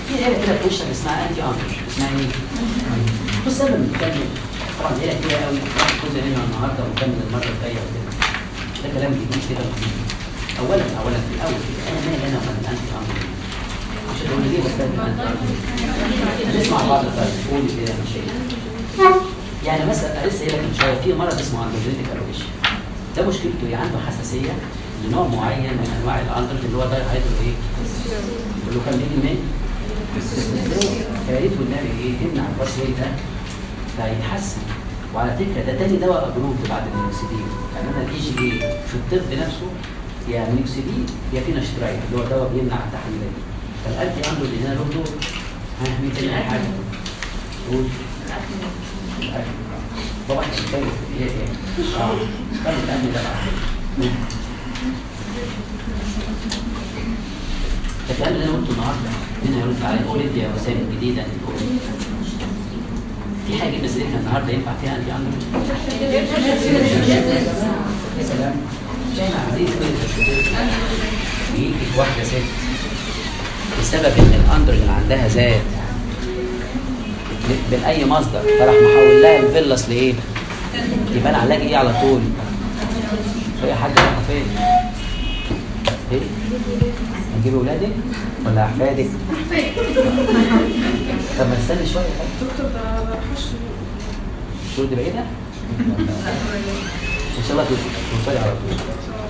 في عيله كده في وشك اسمها انتي انتر اسمها ايه؟ بص قبل ما نتكلم طبعا عيله كتير قوي جزء منها النهارده ونكمل المره الجايه وكده ده كلام جديد كده وجديد. اولا اولا في الاول كده انا مالي انا ومال الانتي انتر مش هتقول لي ليه بستخدم الانتي انتر نسمع بعض طيب قولي كده يا شيخ يعني مثلا لسه قايل لك من شويه في مرض اسمه اندروجينيك الويشن ده مشكلته ايه عنده حساسيه لنوع معين من انواع الاندروجين اللي هو ده هيدرو ايه؟ اللي هو كان بيجي منين؟ يا ريت والنبي ايه يمنع الباسوي ده فيتحسن وعلى فكره ده تاني دواء ابروفد بعد الميوكسيدين يعني انا الاي جي ايه في الطب نفسه يا ميوكسيدين يا فيناشترايد اللي هو دواء بيمنع التحليلات فالانتي اندروجين هنا له دور ها مين تاني أي حاجه؟ قول الأكل. طبعا بنتكلم في ايه تاني؟ اه خلي الامن ده بعد كده. الكلام اللي انا قلته النهارده هنا يرد على الاولد يا وسام الجديده في حاجه مسيرتها النهارده ينفع فيها انتي اندروجين؟ يا سلام شايف عزيز يجي في واحده ست بسبب ان الاندروجين عندها زاد من اي مصدر فراح محول لها الفيلس لايه؟ يبقى انا علاجي ايه على طول؟ هي حاجه رايحه فين؟ ايه؟ هتجيبي ولادك ولا احفادك؟ طب ما استني شويه طيب. دكتور ده ده حش الشهور دي بعيده؟ ان شاء الله توصلي على طول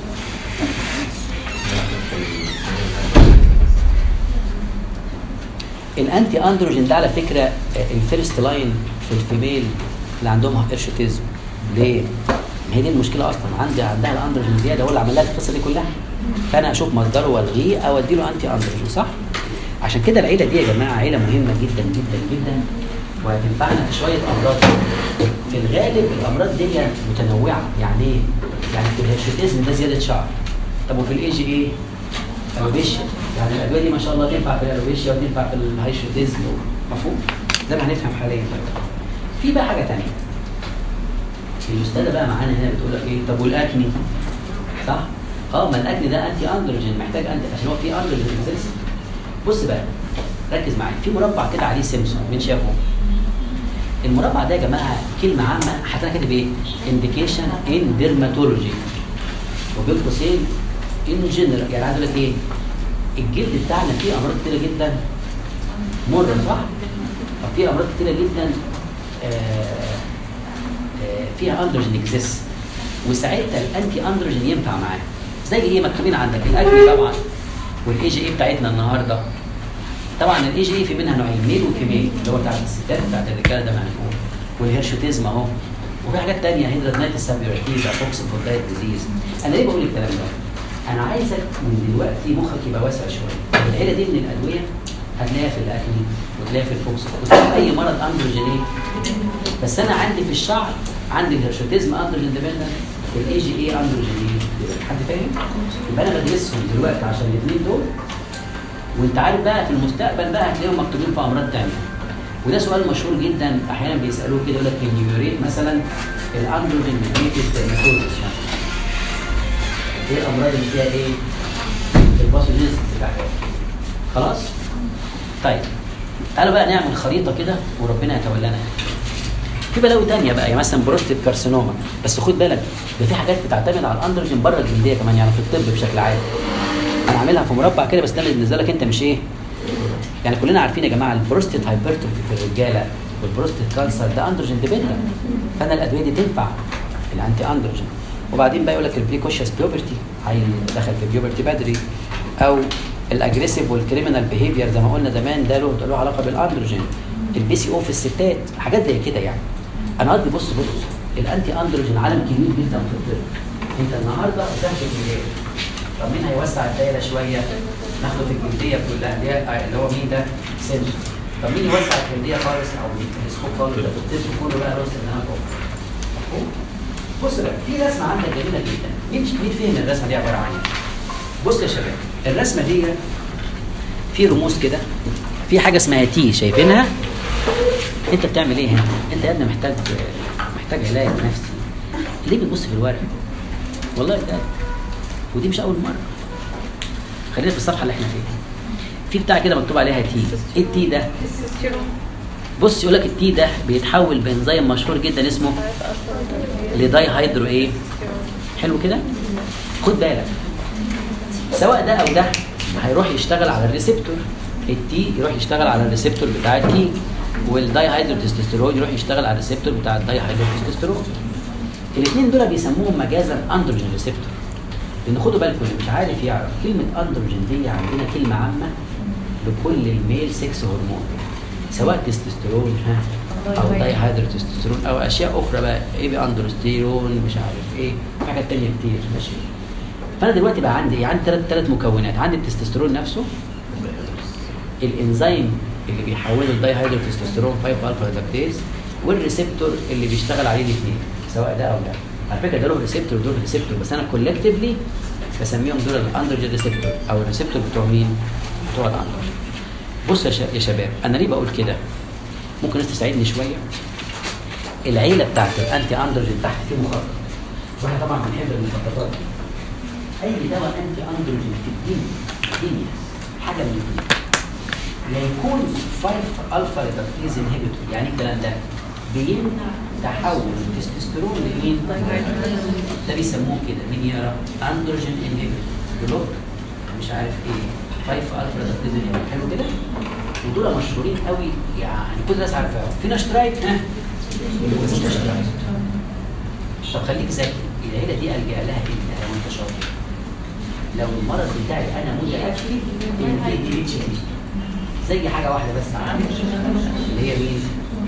الانتي اندروجين ده على فكره آه، الفيرست لاين في الفيميل اللي عندهم هيرشوتيزم ليه؟ ما هي دي المشكله اصلا عندي عندها الاندروجين زياده هو اللي عمل لها القصه دي كلها فانا اشوف مصدره والغيه او ادي له انتي اندروجين صح؟ عشان كده العيله دي يا جماعه عيله مهمه جدا جدا جدا وهتنفعنا في شويه امراض في الغالب الامراض دي متنوعه يعني ايه؟ يعني في الهيرشوتيزم ده زياده شعر طب وفي الاي جي ايه؟ الوبيشيا يعني الادويه دي ما شاء الله تنفع في الالوبيشيا وتنفع في الهيرشوتيزم مفهوم؟ زي ما هنفهم حاليا في بقى حاجه ثانيه الاستاذه بقى معانا هنا بتقول لك ايه طب والاكني صح؟ اه ما الاكني ده انتي اندروجين محتاج انتي عشان هو في اندروجين اساسي بص بقى ركز معايا في مربع كده عليه سيمسون مين شافه؟ المربع ده يا جماعه كلمه عامه حتى انا كاتب ايه؟ انديكيشن ان ديرماتولوجي وبين قوسين ان جنرال يعني عايز اقول لك ايه؟ الجلد بتاعنا فيه امراض كتيره جدا مره صح؟ طب في امراض كتيره جدا آه آه فيها اندروجين اكزيس وساعتها الانتي اندروجين ينفع معاه زي ايه مكتوبين عندك الاكل طبعا والاي جي اي بتاعتنا النهارده طبعا الاي جي اي في منها نوعين ميل وفيميل اللي هو بتاع الستات بتاعت الرجاله ده معنى والهيرشوتيزم اهو وفي حاجات تانية هيدراتنايتس سابيورتيزا فوكس فوردايت ديزيز انا ليه بقول الكلام ده؟ انا عايزك من دلوقتي مخك يبقى واسع شويه العيله دي من الادويه هتلاقيها في الاكل وتلاقيها في الفوكس وتلاقيها في اي مرض اندروجيني بس انا عندي في الشعر عندي الهيرشوتيزم اندروجين ديبندنت والاي جي اي اندروجين حد فاهم؟ يبقى انا بدرسهم دلوقتي عشان الاثنين دول وانت عارف بقى في المستقبل بقى هتلاقيهم مكتوبين في امراض ثانيه وده سؤال مشهور جدا احيانا بيسالوه كده يقول لك النيوريت مثلا الاندروجين ميتيد ديرماتوزس ايه الامراض اللي فيها ايه؟ الباثوجينيس بتاعتها خلاص؟ طيب تعالوا بقى نعمل خريطه كده وربنا يتولانا في بلاوي تانية بقى يعني مثلا بروستيت كارسينوما بس خد بالك ده في حاجات بتعتمد على الاندروجين بره الجلديه كمان يعني في الطب بشكل عام انا عاملها في مربع كده بس ده اللي بالنسبه لك انت مش ايه يعني كلنا عارفين يا جماعه البروستيت هايبرتروفي في الرجاله والبروستيت كانسر ده اندروجين ديبندنت فانا الادويه دي تنفع الانتي اندروجين وبعدين بقى يقول لك البريكوشيوس بيوبرتي هيدخل في بيوبرتي بدري او الاجريسيف والكريمنال بيهيفير زي ما قلنا زمان ده له له علاقه بالاندروجين البي سي او في الستات حاجات زي كده يعني انا قصدي بص بص الانتي اندروجين عالم كبير جدا في الطب انت النهارده قدام في الجلديه طب مين هيوسع الدايره شويه ناخده في الجلديه كلها اللي هي اللي هو مين ده سن طب مين يوسع الجلديه خالص او التلسكوب خالص ده في الطب كله بقى راس انها فوق مفهوم؟ بص بقى في رسمه عندك جميله جدا مين مين فهم الرسمه دي عباره عن ايه؟ بص يا شباب الرسمه دي في رموز كده في حاجه اسمها تي شايفينها انت بتعمل ايه هنا انت يا ابني محتاج محتاج علاج نفسي ليه بتبص في الورق والله بجد ودي مش اول مره خلينا في الصفحه اللي احنا فيها في بتاع كده مكتوب عليها تي ايه التي ده بص يقول لك التي ده بيتحول بانزيم مشهور جدا اسمه لداي هيدرو ايه حلو كده خد بالك سواء ده او ده هيروح يشتغل على الريسبتور التي يروح يشتغل على الريسبتور بتاع التي والداي هيدرو تستوستيرون يروح يشتغل على الريسبتور بتاع الداي هيدرو تستوستيرون الاثنين دول بيسموهم مجازا اندروجين ريسبتور لان خدوا بالكم اللي مش عارف يعرف كلمه اندروجين دي عندنا كلمه عامه لكل الميل سكس هرمون سواء تستوستيرون ها او داي هيدرو تستوستيرون او اشياء اخرى بقى ايه بي اندروستيرون مش عارف ايه في حاجات تانية كتير ماشي فانا دلوقتي بقى عندي عندي ثلاث ثلاث مكونات عندي التستوستيرون نفسه الانزيم اللي بيحوله الداي هيدرو تستوستيرون 5 الفا ريدكتيز والريسبتور اللي بيشتغل عليه الاثنين سواء ده او ده على فكره ده له ريسبتور ودول ريسبتور بس انا كولكتيفلي بسميهم دول الاندروجين ريسبتور او الريسبتور بتوع مين؟ بتوع الاندروجين بص يا شا- يا شباب انا ليه بقول كده؟ ممكن الناس تساعدني شويه العيله بتاعت الانتي اندروجين تحت في مخطط واحنا طبعا بنحب المخططات دي اي دواء انتي اندروجين في الدنيا الدنيا حاجه من الاثنين لا يكون 5 الفا ريدكتيز انهبيتور يعني إيه الكلام ده بيمنع تحول التستوستيرون لمين؟ ده بيسموه كده مين يرى؟ اندروجين انهبيتور بلوك مش عارف ايه 5 الفا ريدكتيز انهبيتور حلو كده؟ ودول مشهورين قوي يعني كل الناس عارفاهم في نشترايت ها؟ نشترايت طب خليك ذكي العيله دي الجا لها امتى لو انت شاطر لو المرض بتاعي انا متاكد ان في دي اتش دي زي حاجه واحده بس عندي اللي هي مين؟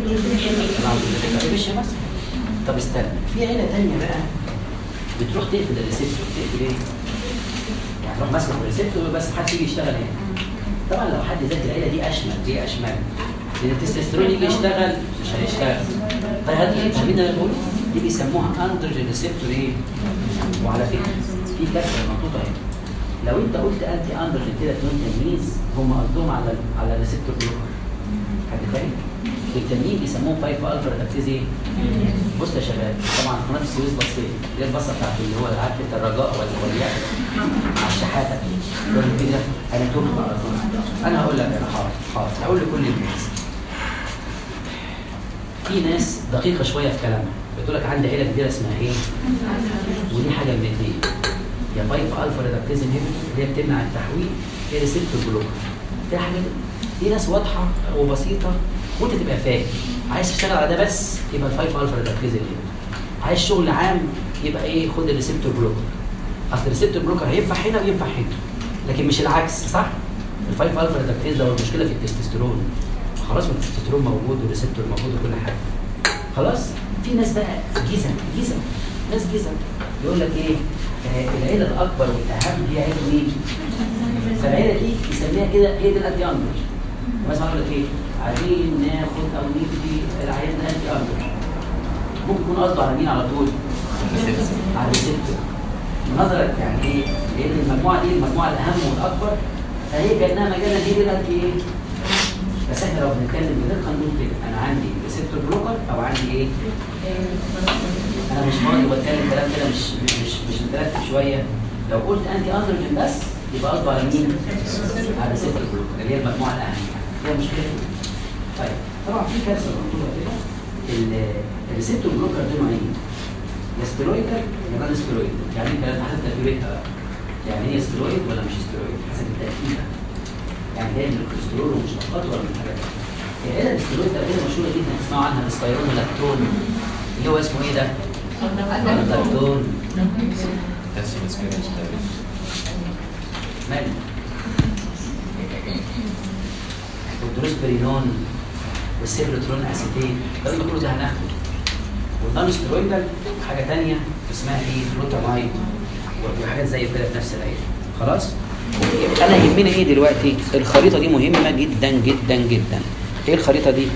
مش بس طب استنى في عيله ثانيه بقى بتروح تقفل الريسبتور تقفل ايه؟ يعني تروح ماسك الريسبتور بس حد يجي يشتغل هنا طبعا لو حد ذات العيله دي اشمل دي اشمل لان التستوستيرون يجي يشتغل مش هيشتغل طيب هذه شايفين اللي انا بقوله دي بيسموها اندروجين ريسبتور ايه؟ وعلى فكره في كسره محطوطه هنا لو انت قلت انتي اندروجين كده بدون تمييز هم قصدهم على على الريسبتور بلوكر حد تاني؟ التانيين بيسموهم 5 الفا ريدكتيز ايه؟ بص يا شباب طبعا قناه السويس بصيت اللي هي البصه بتاعت اللي هو عارف انت الرجاء ولا واليأس مع الشحاته يقول لي كده انا تهت على طول انا هقول لك انا حاضر حاضر هقول لكل الناس في ناس دقيقه شويه في كلامها بتقول لك عندي عيله كبيره اسمها ايه؟ ودي حاجه من الاثنين يا 5 الفا ريدكتيز انهبيتور اللي هي بتمنع التحويل يا ريسبتور بلوكر في حاجه دي ناس واضحه وبسيطه وانت تبقى فاهم عايز تشتغل على ده بس يبقى ال 5 الفا ريدكتيز انهبيتور عايز شغل عام يبقى ايه خد الريسبتور بلوكر اصل الريسبتور بلوكر هينفع هنا وينفع هنا لكن مش العكس صح؟ ال 5 الفا ريدكتيز ده هو المشكله في التستوستيرون خلاص ما التستوستيرون موجود والريسبتور موجود وكل حاجه خلاص في ناس بقى جزم جزم ناس جزم يقول لك ايه آه العيله الاكبر والاهم هي عيله مين؟ فالعيله دي يسميها كده هي دي الانتي اندر مثلا يقول لك ايه عايزين ناخد او ندي العيال ده انتي اندر ممكن يكون قصده على مين على طول؟ على الريسبتور نظرك يعني ايه؟ لان المجموعه دي المجموعه الاهم والاكبر فهي كانها مجاله دي دي الانتي ايه؟ بس احنا لو بنتكلم بدقه نقول كده انا عندي ريسبتور بلوكر او عندي ايه؟ انا مش فاضي واتكلم كلام كده مش مش مش مترتب شويه لو قلت انتي اندروجين بس يبقى قصده على مين؟ على الريسبتور بلوكر اللي هي المجموعه الاهم هي مشكله طيب طبعا في كارثه مكتوبه كده ال- الريسبتور بلوكر دول نوعين يا ستيرويدال يا نون ستيرويد يعني انت لازم حسب تركيبتها بقى يعني هي ستيرويد ولا مش ستيرويد حسب التركيبه يعني جاي من الكوليسترول ومشتقات ولا من حاجه تانية العيله الاسترويد ده عيله مشهوره جدا تسمعوا عنها الاسبيرون لاكتون اللي هو اسمه ايه ده؟ لاكتون مال والدروسبرينون والسيبروترون اسيتين ده اللي كله ده هناخده والنون ستيرويدال حاجه ثانيه اسمها ايه؟ فلوتامايد وحاجات زي كده في نفس العيله خلاص؟ يبقى انا يهمني ايه دلوقتي؟ الخريطه دي مهمه جدا جدا جدا ايه الخريطه دي؟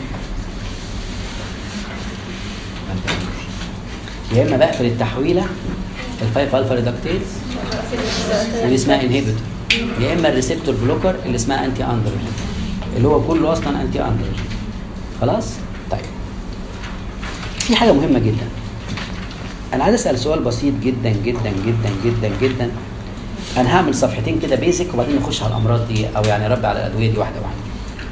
يا اما بقفل التحويله الفايف الفا ريدكتيز اللي اسمها انهبيتور يا اما الريسبتور بلوكر اللي اسمها انتي اندروجين اللي هو كله اصلا انتي اندروجين خلاص طيب في حاجه مهمه جدا انا عايز اسال سؤال بسيط جدا جدا جدا جدا جدا انا هعمل صفحتين كده بيزك وبعدين نخش على الامراض دي او يعني رد على الادويه دي واحده واحده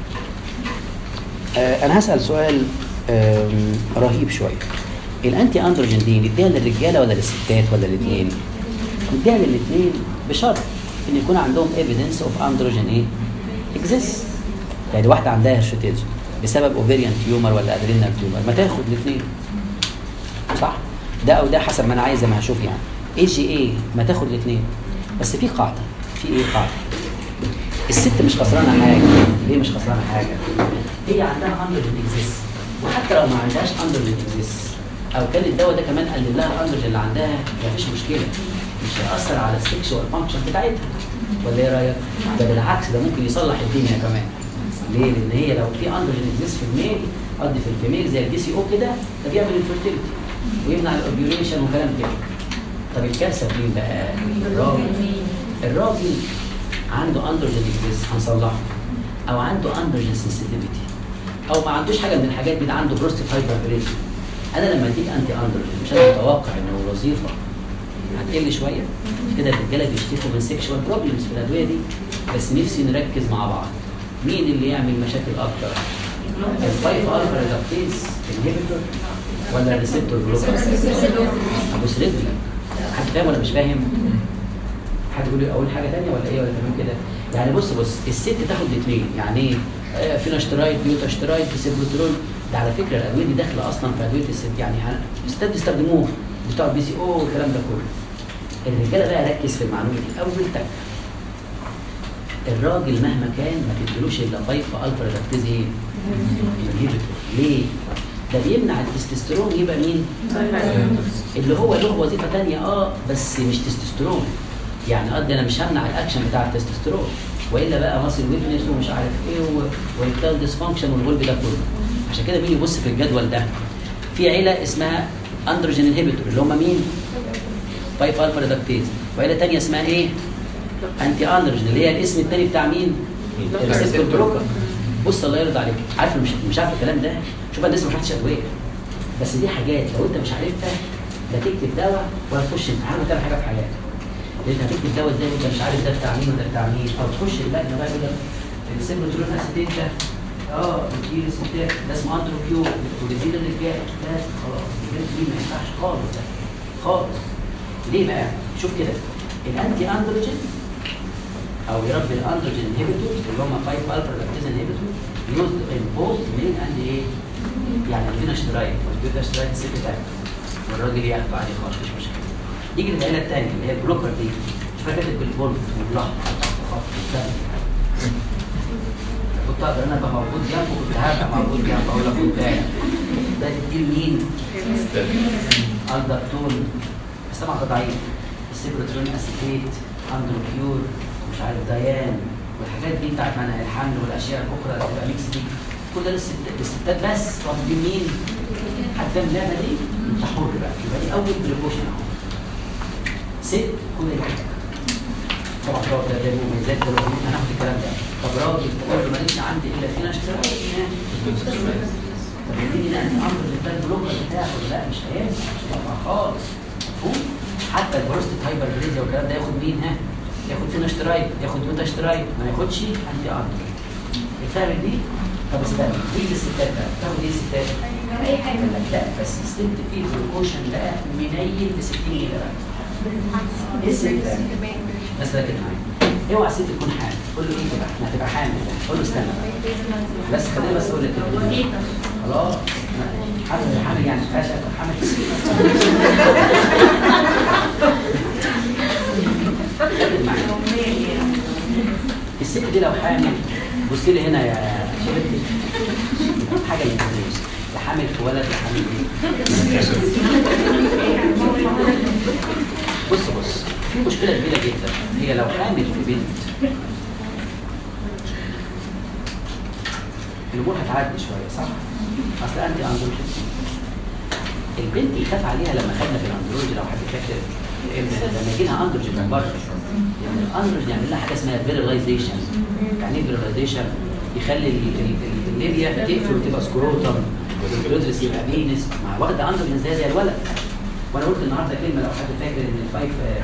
آه انا هسال سؤال آم، رهيب شويه الانتي اندروجين دي نديها للرجاله ولا للستات ولا الاثنين نديها للاثنين بشرط ان يكون عندهم ايفيدنس اوف اندروجين ايه اكزيست يعني واحده عندها هيرشوتيزم بسبب اوفيريان تيومر ولا ادرينال تيومر ما تاخد الاثنين صح ده او ده حسب ما انا عايز ما هشوف يعني اي جي اي ما تاخد الاثنين بس في قاعده في ايه قاعده الست مش خسرانه حاجه ليه مش خسرانه حاجه هي عندها اندروجين اكزيست وحتى لو ما عندهاش اندروجين اكزيست او كان الدواء ده كمان قلل لها الاندروجين اللي عندها مفيش مشكله مش هيأثر على السكشوال فانكشن بتاعتها ولا ايه رايك؟ ده بالعكس ده ممكن يصلح الدنيا كمان ليه؟ لان هي لو في اندروجين اكزيست في الميل قصدي في الفيميل زي البي سي او كده ده بيعمل انفيرتيلتي ويمنع الاوبيوليشن وكلام كده طب الكارثه فين بقى؟ الراجل الراجل عنده اندروجين اكزيست هنصلحه او عنده اندروجين سنسيتيفيتي او ما عندوش حاجه من الحاجات دي ده عنده بروستيت هايبربريشن انا لما اديك انتي اندروجين مش انا متوقع ان الوظيفه هتقل شويه مش كده الرجاله بيشتكوا من سيكشوال بروبلمز في الادويه دي بس نفسي نركز مع بعض مين اللي يعمل مشاكل اكتر؟ الفايف الفا ريدكتيز انهبيتور ولا الريسبتور بلوكر؟ ابو سريدلي حد فاهم ولا مش فاهم؟ حد يقول لي اقول حاجه ثانيه ولا ايه ولا تمام كده؟ يعني بص بص الست تاخد الاثنين يعني ايه؟ آه، فيناشترايد بيوتاشترايد سيبروترول ده على فكره الادويه دي داخله اصلا في ادويه الست يعني هن- الستات بيستخدموه بتوع البي سي او والكلام ده كله. الرجاله بقى ركز في المعلومه دي اول تك الراجل مهما كان ما تديلوش الا 5 الفا ريدكتيز ايه؟ inhibitor. ليه؟ ده بيمنع التستوستيرون يبقى مين؟ اللي هو له وظيفه ثانيه اه بس مش تستوستيرون يعني قصدي انا مش همنع الاكشن بتاع التستوستيرون والا بقى ماسل ويكنس ومش عارف ايه ويكتال ديسفانكشن والغلب ده كله عشان كده مين يبص في الجدول ده في عيله اسمها اندروجين انهبيتور اللي هم مين؟ 5 الفا ريدكتيز وعيله ثانيه اسمها ايه؟ انتي اندروجين اللي هي الاسم الثاني بتاع مين؟ الريسبتور بلوكر بص الله يرضى عليك عارف مش مش عارف الكلام ده شوف انا لسه ما خدتش ادويه بس دي حاجات لو انت مش عارفها لا تكتب دواء ولا تخش امتحان ولا تعمل حاجه في حياتك لان هتكتب دواء ازاي وانت مش عارف ده بتاع مين وده بتاع مين او تخش اللجنه بقى يقول لك السيبروترون اسيتيت ده اه بتجيب اسمه ده اسمه اندروكيو وبتديله للرجاله بس خلاص البنت دي ما ينفعش خالص ده خالص ليه بقى؟ شوف كده الانتي اندروجين او يربي الاندروجين انهبيتورز اللي هم 5 الفا ريدكتيز انهبيتور يوزد ان بوث ميل اند ايه؟ يعني عندنا اشترايك والبيضه اشترايك ست تاك والراجل ياخده عادي خالص مش مشكله يجي للعيله الثانيه اللي هي البروكر دي شوف كاتب بالبولد واللحظه خط والكلام. كنت اقدر انا ابقى موجود جنبه كنت هبقى موجود جنبه اقول لك خد بالك ده تديه لمين؟ الدكتور بس طبعا ده ضعيف السيبروترون اسيتيت اندروكيور مش عارف ديان والحاجات دي بتاعت منع الحمل والاشياء الاخرى اللي بتبقى ميكس دي كل ده للست- للستات بس واخد دي مين؟ حد فاهم اللعبه دي؟ انت حر بقى يبقى دي اول بريكوشن اهو ست كل حاجه طبعا ده ده ده مميزات ده ده هناخد الكلام ده طب راجل تقول له ماليش عندي الا فينا اشتراك طب اديني لا انت امر البال بلوكر بتاخد لا مش هينفع مش هينفع خالص مفهوم حتى البروستيت هايبر بريزيا والكلام ده ياخد مين ها؟ ياخد فينا اشترايك ياخد ميتا اشترايك ما ياخدش انتي امر فاهم دي؟ طب استنى نيجي للستات بقى تاخد ايه الستات؟ اي حاجه لا بس الست فيه بروكوشن بقى منيل ب 60 جنيه بقى ايه الست بس ركز معايا اوعى الست تكون حامل قول له ايه كده ما هتبقى حامل قول له استنى بقى بس خليني بس اقول لك كده. خلاص حامل حامل يعني فيهاش حامل ركز معايا. الست دي لو حامل بص لي هنا يا شبابتي حاجه اللي تدريس لا حامل في ولد لا حامل ايه بص بص في مشكله كبيره جدا هي لو حامل في بنت الامور هتعدي شويه صح؟ اصل انت اندروجين البنت يخاف عليها لما خدنا في الاندروجين لو حد فاكر إن لما يجي لها اندروجين من بره يعني الاندروجين يعمل لها حاجه اسمها فيرلايزيشن يعني ايه فيرلايزيشن؟ يخلي ال- ال- ال- الليبيا تقفل وتبقى سكروتم والبلودرس يبقى بينس مع واخده اندروجين زي زي الولد وانا قلت النهارده كلمه لو حد فاكر ان الفايف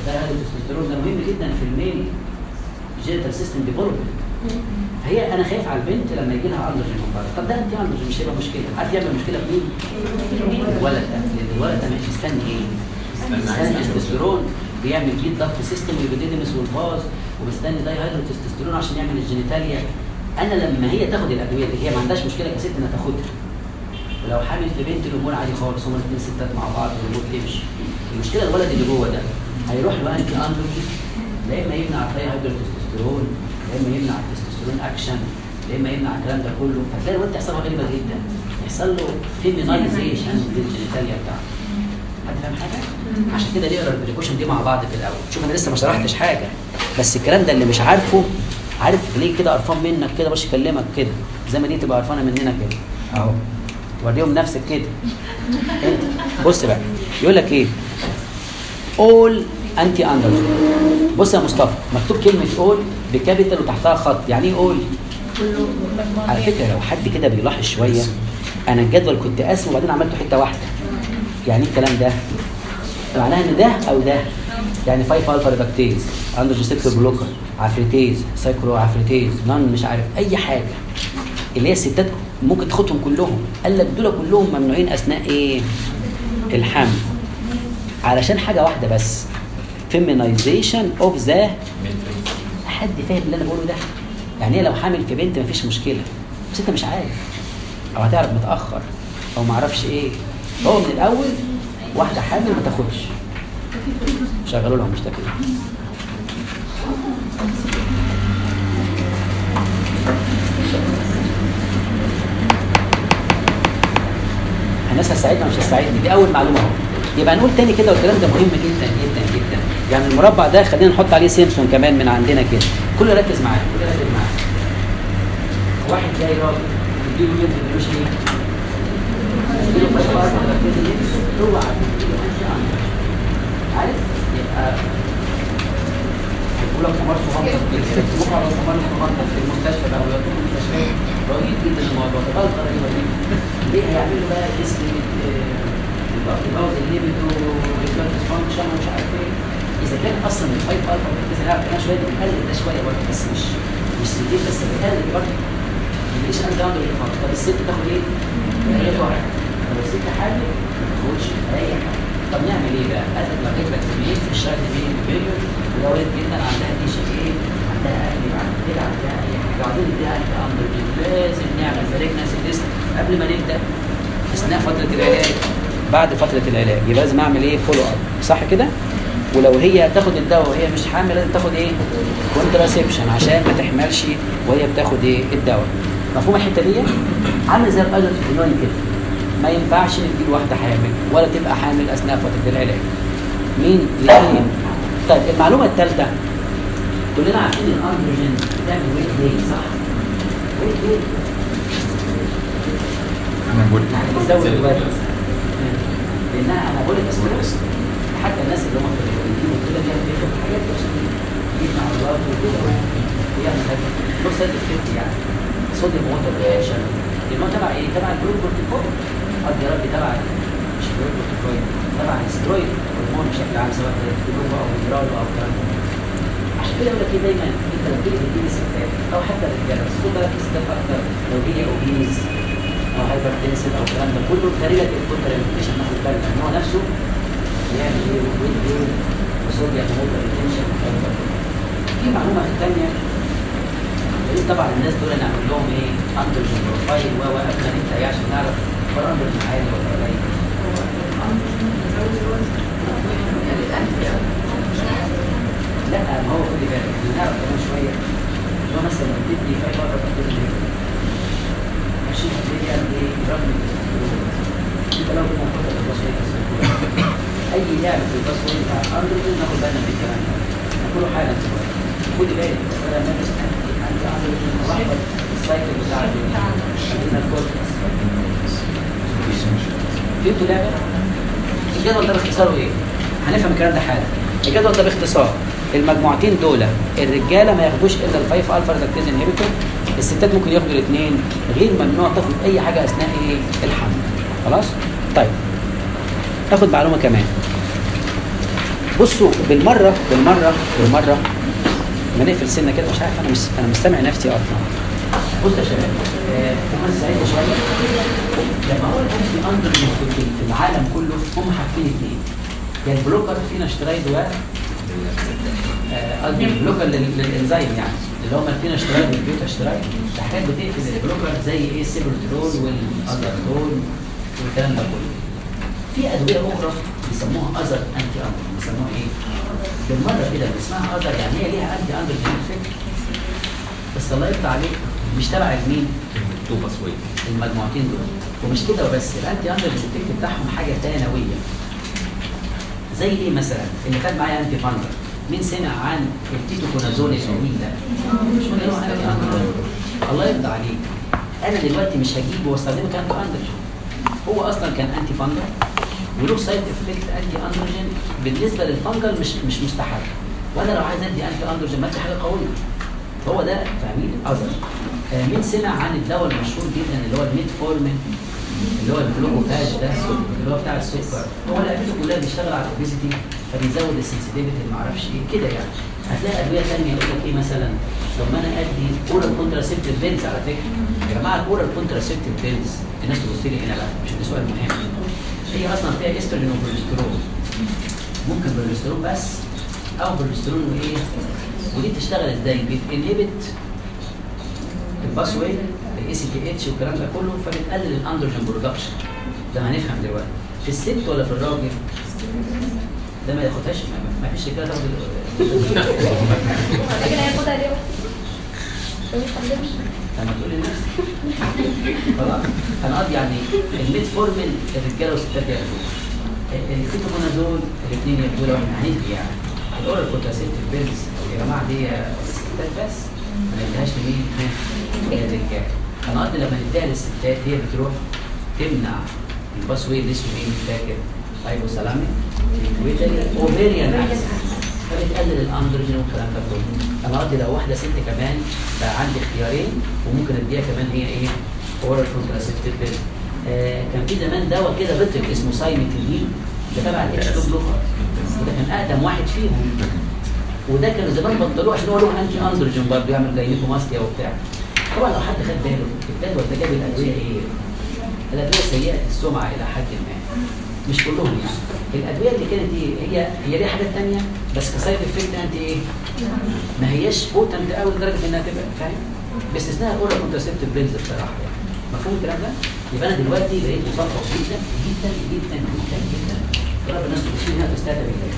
ده التستوستيرون ده مهم جدا في الميل جينيتال سيستم ديفلوبمنت فهي انا خايف على البنت لما يجي لها اندروجين من بره طب ده انت اندروجين مش هيبقى مشكله عارف يعمل مشكله في مين؟ الولد ده لان الولد ده مش مستني ايه؟ مستني تستوستيرون بيعمل جيت ضغط سيستم والبيديدمس والفاز ومستني داي هيدرو تستوستيرون عشان يعمل الجينيتاليا انا لما هي تاخد الادويه دي هي ما عندهاش مشكله كست انها تاخدها ولو حامل في بنت الامور عادي خالص هما الاثنين ستات مع بعض والامور تمشي المشكله الولد اللي جوه ده هيروح له انتي اندروجين لا اما يمنع الداي هيدرو تستوستيرون لا اما يمنع التستوستيرون اكشن لا اما يمنع الكلام ده كله فتلاقي الولد تحصل له غريبه جدا يحصل له فيمينايزيشن للجينيتاليا بتاعته حد فاهم حاجه؟ عشان كده نقرا البريكوشن دي مع بعض في الاول شوف انا لسه ما شرحتش حاجه بس الكلام ده اللي مش عارفه عارف ليه كده قرفان منك كده باش يكلمك كده زي ما دي تبقى قرفانه مننا كده اهو وريهم نفسك كده انت بص بقى يقول لك ايه اول انتي اندروجين بص يا مصطفى مكتوب كلمه اول بكابيتال وتحتها خط يعني ايه اول على فكره لو حد كده بيلاحظ شويه انا الجدول كنت قاسمه وبعدين عملته حته واحده يعني ايه الكلام ده معناها ان ده او ده يعني 5 الفا ريدكتيز اندروجين سيكتور بلوكر عفريتيز سايكرو عفريتيز نون مش عارف اي حاجه اللي هي الستات ممكن تاخدهم كلهم قال لك دول كلهم ممنوعين اثناء ايه الحمل علشان حاجه واحده بس feminization اوف ذا حد فاهم اللي انا بقوله ده يعني هي لو حامل في بنت مفيش مشكله بس انت مش عارف او هتعرف متاخر او معرفش ايه هو من الاول واحده حامل ما تاخدش شغلوا لهم مشتكي الناس هتساعدنا مش هتساعدني دي اول معلومه اهو يبقى نقول تاني كده والكلام ده مهم جدا جدا جدا يعني المربع ده خلينا نحط عليه سيمسون كمان من عندنا كده كله ركز معايا كله ركز معايا واحد جاي راجل يديله يوم ما يديلوش ايه؟ يديله فشفار هو عارف يبقى ولو تمارس مغلق بكره لو تمارس مغلق في المستشفى بقى ولا في المستشفى رهيب جدا الموضوع ده غلطه رهيبه جدا ليه هيعملوا بقى اسم يبوظ الليبيدو ريفلكس فانكشن ومش عارف ايه اذا كان اصلا الفايف الفا بتكسر هعرف انا شويه بنقلل ده شويه برضه بس مش مش سيدير بس بنقلل برضه ليش انا ده عنده الخط طب الست تاخد ايه؟ هي واحد طب الست حامل ما تاخدش اي حاجه طب نعمل ايه بقى؟ قال لك لو جبت كمية في الشهر بين البيريود ولو لقيت جدا عندها دي شيء ايه؟ عندها اكل بعد كده عندها اي حاجه وبعدين نديها انت امر لازم نعمل بريجنسي تيست قبل ما نبدا اثناء فتره العلاج بعد فتره العلاج يبقى لازم اعمل ايه؟ فولو اب صح كده؟ ولو هي تاخد الدواء وهي مش حامل لازم تاخد ايه؟ كونتراسبشن عشان ما تحملش وهي بتاخد ايه؟ الدواء. مفهوم الحته دي؟ عامل زي الايلوت كده ما ينفعش نديله واحده حامل ولا تبقى حامل اثناء فتره العلاج. مين؟ الاثنين. طيب المعلومه الثالثه كلنا عارفين الاندروجين بتعمل ويت جين صح؟ ويت جين انا بقول يعني بتزود الوزن لانها انابوليك ستريس حتى الناس اللي هم في البروتين وكده بياخدوا بياخدوا حاجات عشان يمنع الضغط وكده ويعمل حاجه لو سايد افكت يعني صوديوم ووتر رياكشن لان هو تبع ايه؟ تبع الجلوكورتيكويد قد يا رب تبع مش الجلوكورتيكويد تبع الاسترويد هرمون بشكل عام سواء جلوكو او ميرال او الكلام ده عشان كده يقول لك ايه دايما انت لما تيجي تدي الستات او حتى الرجاله بس خد بالك الستات اكتر لو هي اوبيز او هايبر تنسل او الكلام ده كله تقريبا الكونتر انفكشن ناخد بالك ان هو نفسه بيعمل ايه ويت ايه وصوديوم ووتر ريتنشن والكلام ده في معلومه ثانيه دول طبعا الناس دول نعمل لهم ايه اندروجين بروفايل و و قبل ما نبدا ايه عشان نعرف هو الاندروجين عالي ولا قليل لا ما هو خلي بالك احنا نعرف كمان شويه ان هو مثلا لما بتدي في اي فتره بتدي ايه؟ ماشي هتلاقي قال ايه؟ رغم انت لو كنت مفكر في الباسورد اي لعبه في الباسورد بتاع اندروجين ناخد بالنا من الكلام ده نقوله حالا دلوقتي خدي بالك انا لما اجي عندي اندروجين ملخبط السايكل بتاع عندنا الكورتكس فهمتوا لعبه؟ الجدول ده باختصاره ايه؟ هنفهم الكلام ده حالا الجدول ده باختصار المجموعتين دول الرجاله ما ياخدوش الا الفايف الفا ريدكتيز انهبيتور الستات ممكن ياخدوا الاثنين غير ممنوع تاخد اي حاجه اثناء ايه الحمل خلاص طيب ناخد معلومه كمان بصوا بالمره بالمره بالمره ما نقفل سنه كده مش عارف انا مش انا مستمع نفسي اصلا بص يا شباب آه، هم سعيدة شويه لما اقول انتي اندروجين في في العالم كله هم حاجتين اثنين يا البلوكر فينا اشترايد و آه، قصدي البلوكر لل- للانزيم يعني اللي هم الفينا اشترايد والبيوتا اشترايد حاجات بتقفل البلوكر زي ايه السيبروترول والاندرتول والكلام ده كله في ادويه اخرى بيسموها اذر انتي اندروجين بيسموها ايه؟ بالمره كده اللي اسمها اذر يعني هي ليها انتي اندروجين افكت بس الله يفتح عليك مش تبع مين؟ تو باسوي المجموعتين دول ومش كده وبس الانتي اندروجين افكت بتاعهم حاجه ثانويه زي ايه مثلا اللي كان معايا انتي فانجر مين سمع عن التيتوكونازول الجميل ده؟ مش هو اللي هو انتي اندروجين الله يرضى عليك انا دلوقتي مش هجيبه واستخدمه كانتي اندروجين هو اصلا كان انتي فانجر وله سايد افكت انتي اندروجين بالنسبه للفانجل مش مش مستحب وانا لو عايز ادي انتي اندروجين ما ادي حاجه قويه هو ده فاهمين اذر آه مين سمع عن الدواء المشهور جدا اللي هو الميتفورمين اللي هو الجلوكوفاج ده اللي هو بتاع السكر هو لعبته كلها بيشتغل على الاوبيزيتي فبيزود السنسيتيفيتي ما اعرفش ايه كده يعني هتلاقي ادويه ثانيه يقول لك ايه مثلا لما انا ادي اورال كونتراسيبتيف بيلز على فكره يا جماعه الاورال كونتراسيبتيف بيلز الناس تبص لي هنا بقى مش ده سؤال مهم هي اصلا فيها استروجين وبروجسترون ممكن بروجسترون بس او بروجسترون وايه ودي بتشتغل ازاي بتنهبت الباس واي الاي سي تي اتش والكلام ده كله فبتقلل الاندروجين برودكشن ده ما هنفهم دلوقتي في الست ولا في الراجل ده ما ياخدهاش ما- ما فيش كده تاخد ال- لكن هياخدها ليه ما بيستخدمش لما تقول للناس خلاص انا قصدي يعني الميت فورمين الرجاله والستات ياخدوه الكيتوكونازول الاثنين ياخدوه لو احنا هنهدي يعني الاورال كونتراسيبتيف بيلز يا جماعه دي الستات بس ما نديهاش لمين؟ للرجاله انا قصدي لما نديها للستات هي بتروح تمنع الباس واي اللي اسمه ايه مش فاكر ايبوثالاميك وبالتالي اوفيريان اكسس فبتقلل الاندروجين والكلام ده كله انا قصدي لو واحده ست كمان بقى عندي اختيارين وممكن اديها كمان هي ايه اورال كونتراسيبتيف بيل آه كان في زمان دواء كده بطل اسمه سايميتيلين ده تبع الاتش 2 بلوكر وده كان اقدم واحد فيهم وده كانوا زمان بطلوه عشان هو له انتي اندروجين برضه يعمل جاينيكوماستيا وبتاع طبعا لو حد خد باله الجدول ده جاب الادويه ايه؟ الادويه سيئه السمعه الى حد ما مش كلهم يعني الادويه اللي كانت ايه هي هي ليها حاجات ثانيه بس كسايد افكت انت ايه ما هياش بوتنت قوي لدرجه انها تبقى فاهم باستثناء الاورال كونترسيبتيف بيلز بصراحه يعني مفهوم الكلام ده يبقى انا دلوقتي بقيت مثقف جدا جدا جدا جدا جدا طلب الناس تبص انها تستهدف بالله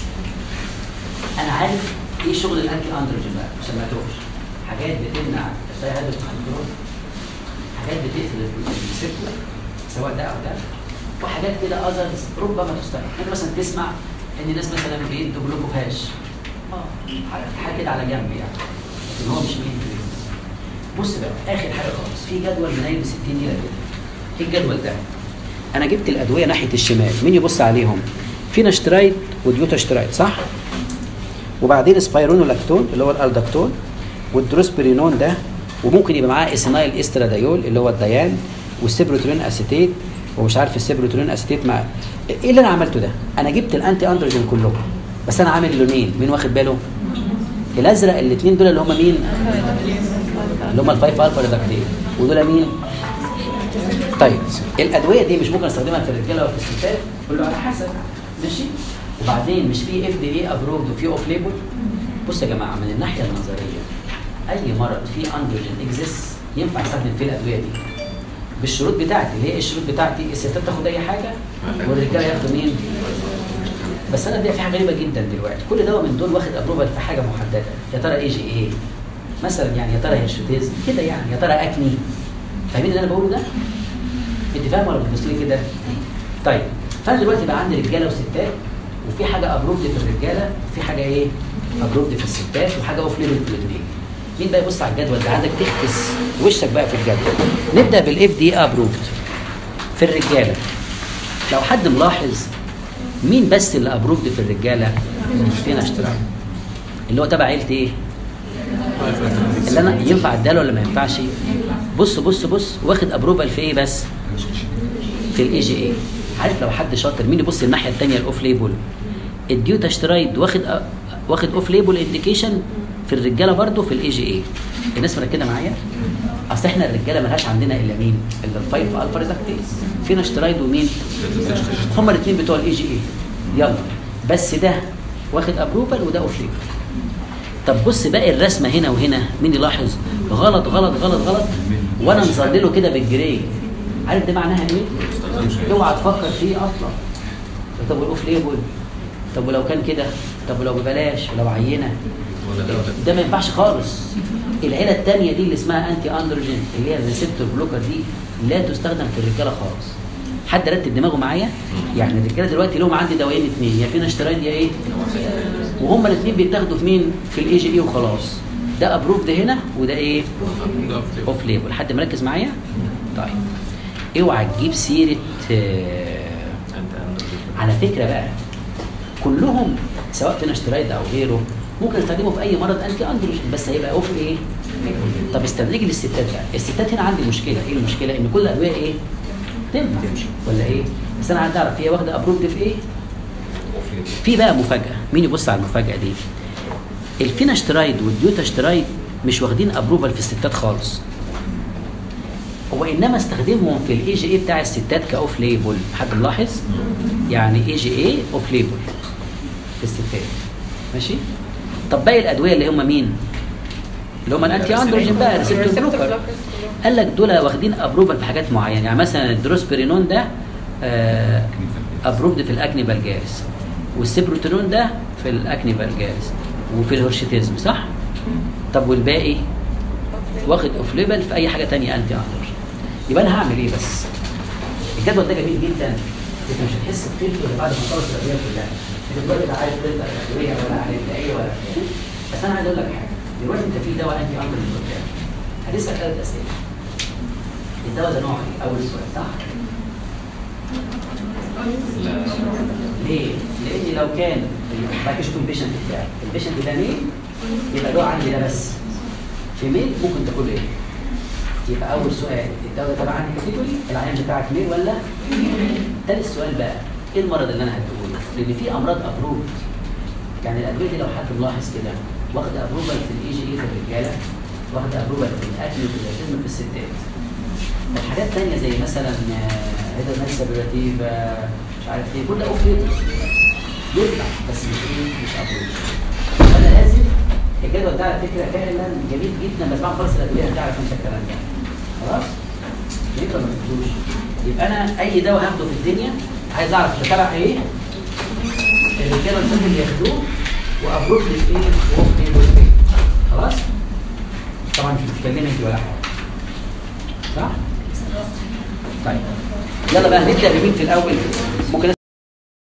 انا عارف ايه شغل الانتي اندروجين بقى عشان ما تروحش حاجات بتمنع التهدد الكنترول حاجات بتقفل الريسبتور سواء ده او ده وحاجات كده اذرز ربما تستخدم انت مثلا تسمع ان الناس مثلا بيدوا جلوكوفاج اه حاجة- حاجه كده على جنب يعني لكن هو مش مين بص بقى اخر حاجه خالص في جدول منايل ب 60 نيله كده ايه الجدول ده؟ انا جبت الادويه ناحيه الشمال مين يبص عليهم؟ فيناشترايد وديوتاشترايد صح؟ وبعدين سبايرونولاكتون اللي هو الالدكتون والدروسبرينون ده وممكن يبقى معاه اسينايل استرادايول اللي هو الديان والسيبروترين اسيتيت ومش عارف السيبروترين اسيتيت مع ايه اللي انا عملته ده؟ انا جبت الانتي اندروجين كلهم بس انا عامل لونين مين واخد باله؟ الازرق الاثنين دول اللي هم مين؟ اللي هم الفايف الفا ريدكتين ودول مين؟ طيب الادويه دي مش ممكن استخدمها في الرجاله ولا في الستات؟ كله على حسب ماشي؟ وبعدين مش في اف دي اي ابروفد وفي اوف ليبل بصوا يا جماعه من الناحيه النظريه اي مرض فيه اندروجين اكزيست ينفع استخدم فيه الادويه دي بالشروط بتاعتي اللي هي الشروط بتاعتي الستات تاخد اي حاجه والرجاله ياخدوا مين؟ بس انا دي في حاجه غريبه جدا دلوقتي كل دواء من دول واخد ابروفال في حاجه محدده يا ترى اي جي ايه مثلا يعني يا ترى هيرشوتيزم كده يعني يا ترى اكني فاهمين اللي انا بقوله ده؟ انت فاهم ولا بتبص لي كده؟ طيب فانا دلوقتي بقى عندي رجاله وستات وفي حاجه ابروفد في الرجاله وفي حاجه ايه؟ ابروفد في الستات وحاجه اوف ليبل في الاثنين مين بقى يبص على الجدول ده عايزك تخبز وشك بقى في الجدول نبدا بالاف دي ابروفد في الرجاله لو حد ملاحظ مين بس اللي ابروفد في الرجاله فينا اشتراك اللي هو تبع عيلتي ايه اللي انا ينفع اداله ولا ما ينفعش بص بص بص واخد ابروفال في ايه بس في الاي جي اي عارف لو حد شاطر مين يبص الناحيه الثانيه الاوف ليبل الديوتاشترايد واخد واخد اوف ليبل انديكيشن في الرجاله برضو في الاي جي اي الناس مركزه معايا اصل احنا الرجاله ملهاش عندنا الا مين الا الفايف الفا ريدكتيز فينا اشترايد ومين هما الاثنين بتوع الاي جي اي يلا بس ده واخد ابروفال وده اوف ليبل طب بص باقي الرسمه هنا وهنا مين يلاحظ غلط غلط غلط غلط وانا مظلله كده بالجري عارف ده معناها ايه اوعى تفكر فيه اصلا طب والاوف ليبل طب ولو كان كده طب ولو ببلاش ولو عينه ولا ده ولا ده. ده ما ينفعش خالص العيله الثانيه دي اللي اسمها انتي اندروجين اللي هي الريسبتور بلوكر دي لا تستخدم في الرجاله خالص حد رتب دماغه معايا يعني الرجاله دلوقتي لهم عندي دوايين اثنين يا فيناشترايد يا ايه وهما الاثنين بيتاخدوا في مين في الاي جي اي وخلاص ده ابروفد هنا وده ايه ده أوف ليبل. اوف ليبل حد مركز معايا طيب اوعى تجيب سيره آه، أنت أندر- على فكره بقى كلهم سواء فيناشترايد او غيره ممكن استخدمه في اي مرض انتي اندروجين بس هيبقى اوف ايه؟ طب استدرجي للستات بقى الستات هنا عندي مشكله ايه المشكله؟ ان كل الادويه ايه؟ تنفع ولا ايه؟ بس انا عايز اعرف هي واخده ابروفد في ايه؟ أوف ليبل. في بقى مفاجاه مين يبص على المفاجاه دي؟ الفيناشترايد والديوتاشترايد مش واخدين ابروفال في الستات خالص هو انما استخدمهم في الاي جي اي بتاع الستات كاوف ليبل حد ملاحظ يعني اي جي اي اوف ليبل في الستات ماشي طب باقي الادويه اللي هم مين اللي هم الانتي اندروجين بقى ريسبتور بلوكر قال لك دول واخدين ابروفال في حاجات معينه يعني مثلا الدروسبرينون ده آه ابروفد في الاكني بالجارس والسيبروتونون ده في الاكني بالجارس وفي الهرشيتيزم صح طب والباقي واخد اوف ليبل في اي حاجه تانية انتي اندروجين يبقى انا هعمل ايه بس الجدول ده جميل جدا انت مش هتحس بكتير غير بعد ما تخلص الادويه كلها انت دلوقتي لا عارف تبدا الادويه ولا عارف ايه ولا بتاع. بس انا عايز اقول لك حاجه دلوقتي انت في دواء انتي اندروجين قدامك هتسال ثلاث اسئله الدواء ده نوع ايه؟ اول سؤال صح؟ لا ليه؟ لان لو كان بعد كده شوف البيشنت بتاعك البيشنت ده ميل يبقى له عندي ده بس في ميل ممكن تاكل ايه؟ يبقى اول سؤال الدواء ده تبع عندي كاتيجوري العيان بتاعك ميل ولا؟ ثالث سؤال بقى ايه المرض اللي انا هديهوله؟ لان في امراض ابروفد يعني الادويه دي لو حد ملاحظ كده واخده ابروفال في الاي جي اي في الرجاله واخده ابروفال في الاكل وفي الاوتيزم في الستات الحاجات تانية زي مثلا هيدا سبراتيف مش عارف ايه كل اوف ليبل يطلع بس مش ايه مش ابروف فانا لازم الجدول ده على فكره فعلا جميل جدا بس بعد خلص الادويه هتعرف انت الكلام ده خلاص؟ يبقى ما تقولوش يبقى انا اي دواء هاخده في الدنيا عايز اعرف ده تبع ايه؟ الرجاله الطب اللي ياخدوه وابروف لي ايه واوف ليبل ايه خلاص؟ طبعا مش بتتكلمي انت ولا حاجه صح؟ طيب يلا بقى نبدا بمين في الاول